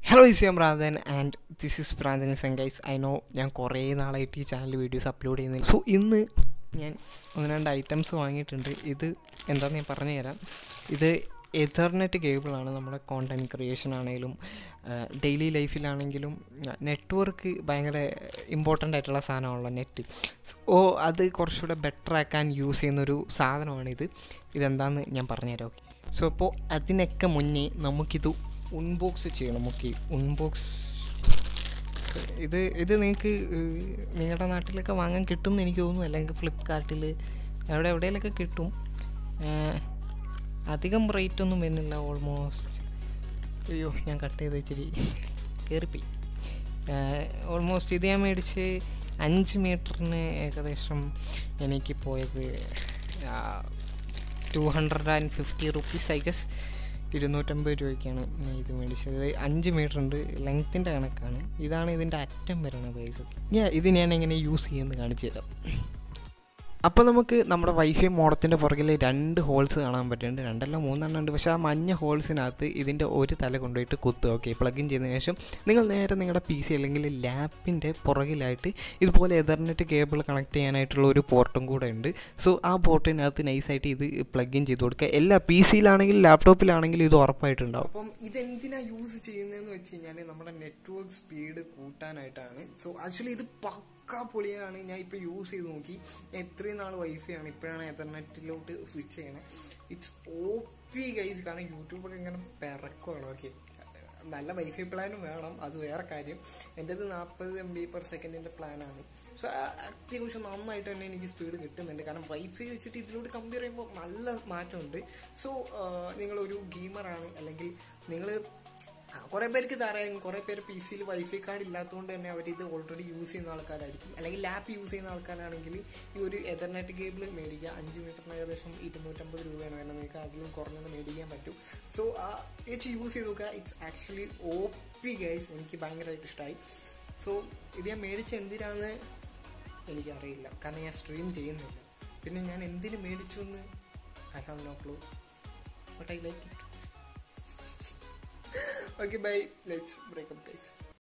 hello is M പ്രാന്തൻ and this is പ്രാന്തൻ guys I know ഞാൻ കുറേ നാളായിട്ട് ഈ ചാനൽ വീഡിയോസ് അപ്ലോഡ് ചെയ്യുന്നത് സോ ഇന്ന് ഞാൻ ഒന്ന് രണ്ട് ഐറ്റംസ് വാങ്ങിയിട്ടുണ്ട് ഇത് എന്താണെന്ന് ഞാൻ പറഞ്ഞു തരാം ഇത് എഥർനെറ്റ് കേബിളാണ് നമ്മുടെ കോണ്ടൻറ് ക്രിയേഷൻ ആണെങ്കിലും ഡെയിലി ലൈഫിലാണെങ്കിലും നെറ്റ്വർക്ക് ഭയങ്കര ഇമ്പോർട്ടൻ്റ് ആയിട്ടുള്ള സാധനമാണല്ലോ നെറ്റ് ഓ അത് കുറച്ചുകൂടെ ബെറ്റർ ആക്കാൻ യൂസ് ചെയ്യുന്നൊരു സാധനമാണിത് ഇതെന്താണെന്ന് ഞാൻ പറഞ്ഞുതരാം ഓക്കെ സോ അപ്പോൾ അതിനൊക്കെ മുന്നേ നമുക്കിത് ഉൺബോക്സ് ചെയ്യണം ഓക്കെ ഉൺബോക്സ് ഇത് ഇത് നിങ്ങൾക്ക് നിങ്ങളുടെ നാട്ടിലൊക്കെ വാങ്ങാൻ കിട്ടും എന്ന് എനിക്ക് തോന്നുന്നു അല്ലെങ്കിൽ ഫ്ലിപ്കാർട്ടിൽ അവിടെ എവിടെയെങ്കിലൊക്കെ കിട്ടും അധികം റേറ്റ് ഒന്നും വരുന്നില്ല ഓൾമോസ്റ്റ് അയ്യോ ഞാൻ കട്ട് ചെയ്ത് വെച്ചിരി കയറിപ്പോയി ഓൾമോസ്റ്റ് ഇത് ഞാൻ മേടിച്ച് അഞ്ച് മീറ്ററിന് ഏകദേശം എനിക്ക് പോയത് two hundred and fifty rupees I guess ഇരുന്നൂറ്റമ്പത് രൂപയ്ക്കാണ് ഞാൻ ഇത് മേടിച്ചത് ഇത് അഞ്ച് മീറ്റർ ഉണ്ട് ലെങ്ത്തിൻ്റെ കണക്കാണ് ഇതാണ് ഇതിൻ്റെ അറ്റം വരണത് പൈസ ഞാൻ ഇത് ഞാൻ എങ്ങനെ യൂസ് ചെയ്യുമെന്ന് കാണിച്ചു തരാം അപ്പോൾ നമുക്ക് നമ്മുടെ വൈഫൈ മോഡത്തിൻ്റെ പുറകിൽ രണ്ട് ഹോൾസ് കാണാൻ പറ്റുന്നുണ്ട് രണ്ടല്ല മൂന്നെണ്ണം ഉണ്ട് പക്ഷേ ആ മഞ്ഞ ഹോൾസിനകത്ത് ഇതിൻ്റെ ഒരു തല കൊണ്ടുപോയിട്ട് കുത്തുക ഓക്കെ പ്ലഗ് ഇൻ ചെയ്തതിന് ശേഷം നിങ്ങൾ നേരെ നിങ്ങളുടെ പി സി അല്ലെങ്കിൽ ലാപ്പിൻ്റെ പുറകിലായിട്ട് ഇതുപോലെ എതർനെറ്റ് കേബിൾ കണക്ട് ചെയ്യാനായിട്ടുള്ള ഒരു പോർട്ടും കൂടെ ഉണ്ട് സോ ആ പോർട്ടിനകത്ത് നൈസായിട്ട് ഇത് പ്ലഗ് ഇൻ ചെയ്ത് കൊടുക്കുക എല്ലാ പി സിയിലാണെങ്കിലും ലാപ്ടോപ്പിലാണെങ്കിലും ഇത് ഉറപ്പായിട്ടുണ്ടാവും അപ്പം ഇതെന്തിനാ യൂസ് ചെയ്യുന്നതെന്ന് വെച്ച് കഴിഞ്ഞാൽ നമ്മുടെ നെറ്റ്വർക്ക് സ്പീഡ് കൂട്ടാനായിട്ടാണ് സോ ആക്ച്വലി ഇത് പക്കാ പൊളിയാണ് ഞാൻ ഇപ്പോൾ യൂസ് ചെയ്ത് നോക്കി ഞാൻ ഇത്രയും നാൾ വൈഫൈ ആണ് ഇപ്പോഴാണ് എത്തർനെറ്റിലോട്ട് സ്വിച്ച് ചെയ്യണേ ഇറ്റ്സ് ഓ പി ഗൈസ് കാരണം യൂട്യൂബൊക്കെ ഇങ്ങനെ പിറക്കുവാണ് ഓക്കെ നല്ല വൈഫൈ പ്ലാനും വേണം അത് വേറെ കാര്യം എൻ്റെത് നാൽപ്പത് എം ബി പെർ സെക്കൻഡിൻ്റെ പ്ലാനാണ് സോ അത്യാവശ്യം നന്നായിട്ട് തന്നെ എനിക്ക് സ്പീഡ് കിട്ടുന്നുണ്ട് കാരണം വൈഫൈ വെച്ചിട്ട് ഇതിലോട്ട് കമ്പയർ ചെയ്യുമ്പോൾ നല്ല മാറ്റമുണ്ട് സോ നിങ്ങളൊരു ഗെയിമറാണ് അല്ലെങ്കിൽ നിങ്ങൾ കുറെ പേർക്ക് തറയും കുറെ പേര് പി സിയിൽ വൈഫൈ കാർഡ് ഇല്ലാത്തതുകൊണ്ട് തന്നെ അവർ ഇത് ഓൾറെഡി യൂസ് ചെയ്യുന്ന ആൾക്കാരായിരിക്കും അല്ലെങ്കിൽ ലാപ്പ് യൂസ് ചെയ്യുന്ന ആൾക്കാരാണെങ്കിൽ ഈ ഒരു എതർനെറ്റ് കേബിൾ മേടിക്കുക അഞ്ച് മീറ്ററിന് ഏകദേശം ഇരുന്നൂറ്റമ്പത് രൂപയാണ് വരുന്നത് നിങ്ങൾക്ക് അതിലും കുറഞ്ഞത് മേടിക്കാൻ പറ്റും സോ വെച്ച് യൂസ് ചെയ്ത് നോക്കുക it's actually O P guys എനിക്ക് ഭയങ്കരമായിട്ട് ഇഷ്ടമായി സോ ഇത് ഞാൻ മേടിച്ച എന്തിനാന്ന് എനിക്കറിയില്ല കാരണം ഞാൻ സ്ട്രീം ചെയ്യുന്നില്ല പിന്നെ ഞാൻ എന്തിനു മേടിച്ചു എന്ന് I have no clue but I like it okay bye let's break up guys